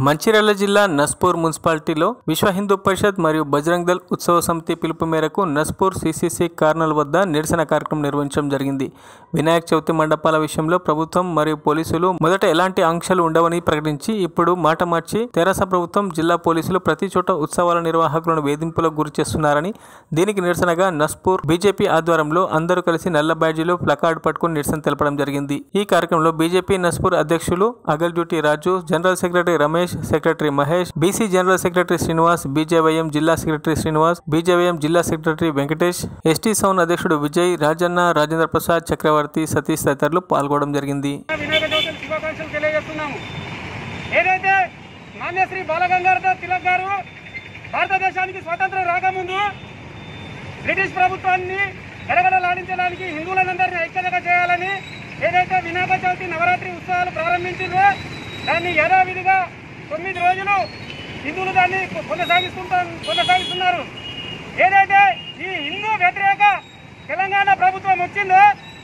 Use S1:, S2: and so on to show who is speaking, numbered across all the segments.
S1: మంచిర్యాల జిల్లా నస్పూర్ మున్సిపాలిటీలో విశ్వ హిందూ పరిషత్ మరియు బజరంగ్ దళ్ ఉత్సవ సమితి పిలుపు మేరకు నస్పూర్ సిసిసి కార్నల్ వద్ద నిరసన కార్యక్రమం నిర్వహించడం జరిగింది వినాయక చవితి మండపాల విషయంలో ప్రభుత్వం మరియు పోలీసులు మొదట ఎలాంటి ఆంక్షలు ఉండవని ప్రకటించి ఇప్పుడు మాట మార్చి తెరాస ప్రభుత్వం జిల్లా పోలీసులు ప్రతి చోట ఉత్సవాల నిర్వాహకులను వేధింపులకు గురి చేస్తున్నారని దీనికి నిరసనగా నస్పూర్ బీజేపీ ఆధ్వర్యంలో అందరూ కలిసి నల్ల బ్యాడ్జీలు ప్లకార్డు పట్టుకుని నిరసన తెలపడం జరిగింది ఈ కార్యక్రమంలో బీజేపీ నస్పూర్ అధ్యక్షులు అగల్ డ్యూటీ Raju general secretary Ramesh secretary Mahesh BC general secretary Srinivas BJYM జిల్లా సెక్రటరీ శ్రీనివాస్ బీజేవైఎం జిల్లా సెక్రటరీ వెంకటేష్ ఎస్టీ సౌన్ అధ్యక్షుడు విజయ్ రాజన్న రాజేంద్ర ప్రసాద్ చక్రవర్తి సతీష్ తదితరులు పాల్గొనడం జరిగింది
S2: వినాయక చవితి శుభాకాంక్షలు తెలియజేస్తున్నాము ఏదైతే మాన్యశ్రీ బాలగంగాధర్ తిలక్ గారు భారతదేశానికి స్వాతంత్రం రాకముందు బ్రిటిష్ ప్రభుత్వాన్ని గడగడలాడించడానికి హిందువులందరినీ ఐక్యతగా చేయాలని ఏదైతే వినాయక చవితి నవరాత్రి ఉత్సవాలు ప్రారంభించిందో దాన్ని యథావిధిగా తొమ్మిది రోజులు హిందువులు దాన్ని కొనసాగిస్తుంటా కొనసాగిస్తున్నారు ఏదైతే ఈ హిందూ వ్యతిరేక తెలంగాణ ప్రభుత్వం వచ్చిందో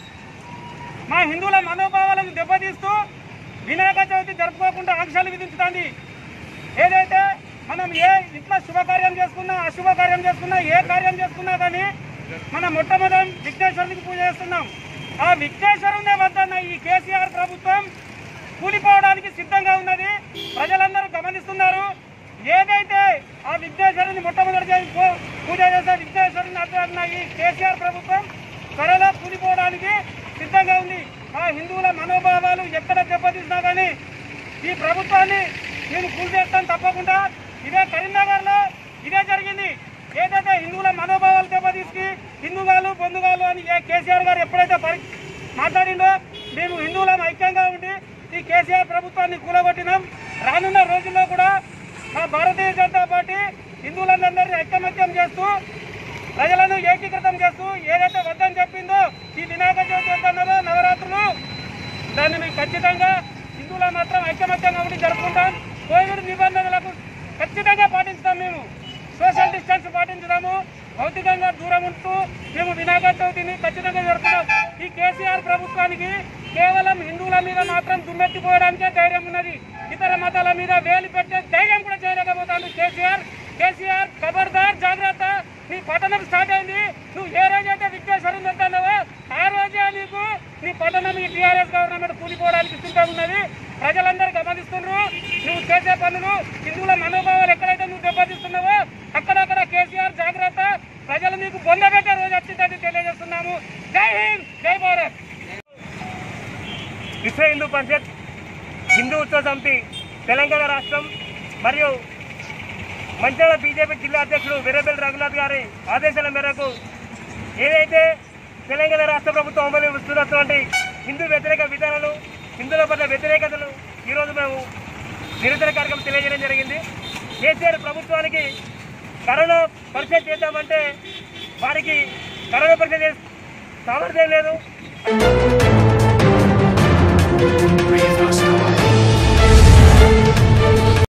S2: మా హిందువుల మనోభావాలను దెబ్బతీస్తూ వినాయక చవితి జరుపుకోకుండా ఆంక్షలు విధించుతుంది ఏదైతే మనం ఏ ఇంట్లో శుభకార్యం చేసుకున్నా అశుభకార్యం చేసుకున్నా ఏ కార్యం చేసుకున్నా కానీ మనం మొట్టమొదటి విఘ్నేశ్వరునికి పూజ చేస్తున్నాం ఆ విఘ్నేశ్వరునే వద్దన్న ఈ కేసీఆర్ ప్రభుత్వం కూలిపోవడానికి సిద్ధంగా ఉన్నది ప్రజలందరూ గమనిస్తున్నారు ఏదైతే ఆ విఘ్నేశ్వరుని మొట్టమొదటి చేసి పూ- పూజ చేసే విఘ్నేశ్వరుని అడ్డున్న ఈ కేసీఆర్ ప్రభుత్వం త్వరలో కూలిపోవడానికి సిద్ధంగా ఉంది ఆ హిందువుల మనోభావాలు ఎక్కడ దెబ్బతీసినా కానీ ఈ ప్రభుత్వాన్ని నేను కూల్చేస్తాను తప్పకుండా ఇదే కరీంనగర్లో ఇదే జరిగింది ఏదైతే హిందువుల మనోభావాలు దెబ్బతీసి హిందుగాలు బొందుగాలు అని ఏ కేసీఆర్ గారు ఎప్పుడైతే పరి మాట్లాడిండో మేము హిందువులం ఐక్యంగా ఉండి ఈ కేసీఆర్ ప్రభుత్వాన్ని కూలగొట్టినాం రానున్న రోజుల్లో కూడా మా భారతీయ జనతా పార్టీ హిందువులందరినీ ఐకమత్యం చేస్తూ ప్రజలను ఏకీకృతం చేస్తూ ఏదైతే వద్దని చెప్పిందో ఈ వినాయక చవితి వద్దన్నదో నవరాత్రులు దాన్ని మేము ఖచ్చితంగా హిందువుల మాత్రం ఐకమత్యంగా ఉండి జరుపుకుంటాం కోవిడ్ నిబంధనలకు ఖచ్చితంగా పాటిస్తాం మేము సోషల్ డిస్టెన్స్ పాటించుదాము భౌతికంగా దూరం ఉంటూ మేము వినాయక చవితిని ఖచ్చితంగా జరుపుకుంటాం ఈ కేసీఆర్ ప్రభుత్వానికి కేవలం హిందువుల మీద మాత్రం దుమ్మెత్తిపోవడానికే ధైర్యం ఉన్నది ఇతర మతాల మీద వేలు పెట్టే ధైర్యం కూడా చేయలేకపోతాడు కేసీఆర్ కేసీఆర్ ఖబర్దార్ జాగ్రత్త నీ పట్టణం స్టార్ట్ అయింది నువ్వు ఏ రోజైతే విఘ్నేశ్వరం వెళ్తానో ఆ రోజే నీకు నీ పట్టణం ఈ టీఆర్ఎస్ గవర్నమెంట్ కూలిపోవడానికి సిద్ధంగా ఉన్నది ప్రజలందరూ గమనిస్తున్నారు నువ్వు చేసే పనులు హిందువుల మనోభావాలు ఎక్కడైతే నువ్వు దెబ్బతీస్తున్నావో అక్కడక్కడ కేసీఆర్ జాగ్రత్త ప్రజలు నీకు బొందబెట్టే రోజు వచ్చిందని తెలియజేస్తున్నాము జై హింద్ జై భారత్ విశ్వ హిందూ పరిషత్ హిందూ ఉత్సవ సమితి తెలంగాణ రాష్ట్రం మరియు మంచిర్యాల బీజేపీ జిల్లా అధ్యక్షుడు వీరబెల్లి రఘునాథ్ గారి ఆదేశాల మేరకు ఏదైతే తెలంగాణ రాష్ట్ర ప్రభుత్వం అమలు ఇస్తున్నటువంటి హిందూ వ్యతిరేక విధానాలు హిందువుల పట్ల వ్యతిరేకతలు ఈరోజు మేము నిరసన కార్యక్రమం తెలియజేయడం జరిగింది కేసీఆర్ ప్రభుత్వానికి కరోనా పరీక్ష చేద్దామంటే వారికి కరోనా పరీక్ష చేసే సామర్థ్యం లేదు
S3: Breathe us now.